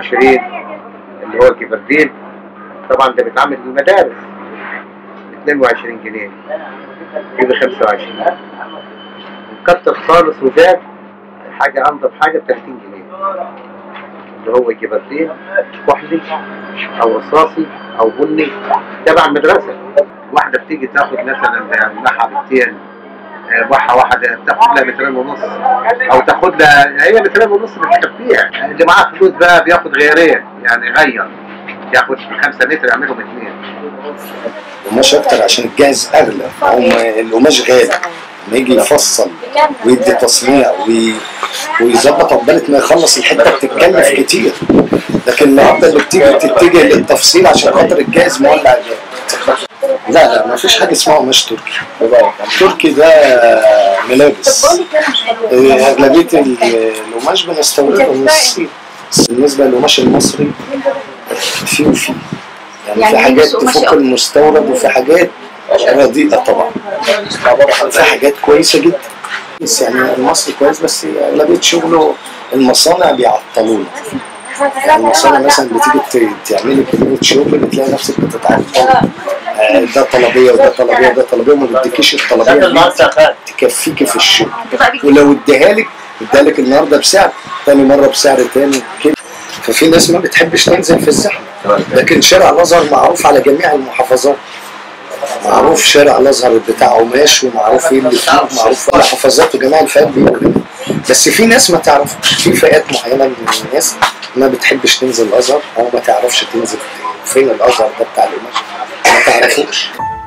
22 اللي هو الكبردين طبعا ده بيتعمل للمدارس ب 22 جنيه يبقى 25 وكتر خالص وزاد حاجة أنضف حاجة ب 30 جنيه اللي هو كبردين كحلي أو رصاصي أو بني تبع المدرسة واحدة بتيجي تاخد مثلا لحى بنتين آه، بحة واحدة تاخد لها مترين ونص أو تاخد لها هي مترين ونص بتكفيها اللي معاه فلوس بقى بياخد غيرين يعني غير ياخد 5 لتر يعملهم اثنين قماش اكتر عشان الجاهز اغلى هم القماش غالي لما يجي يفصل ويدي تصنيع وي... ويظبط عقبالة ما يخلص الحته بتتكلف كتير لكن النهارده اللي بتيجي بتتجه للتفصيل عشان خاطر الجاهز مولع جامد لا لا ما فيش حاجه اسمها قماش تركي التركي ده ملابس إيه، اغلبيه ال- القماش بنستورده من الصين بالنسبه للقماش المصري في وفي يعني, يعني في حاجات لبس قماش تفك أكتر. المستورد وفي حاجات رديئه طبعا في حاجات كويسه جدا بس يعني المصري كويس بس اغلبيه شغله المصانع بيعطلونا يعني المصانع مثلا بتيجي ت- تعملي كميه شغل بتلاقي نفسك بتتعطل آه، ده طلبيه وده طلبيه وده طلبيه وما بيديكيش الطلبيه اللي تكفيكي في الشغل ولو اديها لك اديها لك النهارده بسعر تاني مره بسعر تاني كده ففي ناس ما بتحبش تنزل في الزحمه لكن شارع الازهر معروف على جميع المحافظات معروف شارع الازهر بتاع قماش ومعروف ايه اللي فيه معروف المحافظات وجميع الفئات بيبقوا هنا بس في ناس ما تعرفش في فئات معينه من الناس ما بتحبش تنزل الازهر او ما تعرفش تنزل فين الازهر ده بتاع القماش ما تعرفوش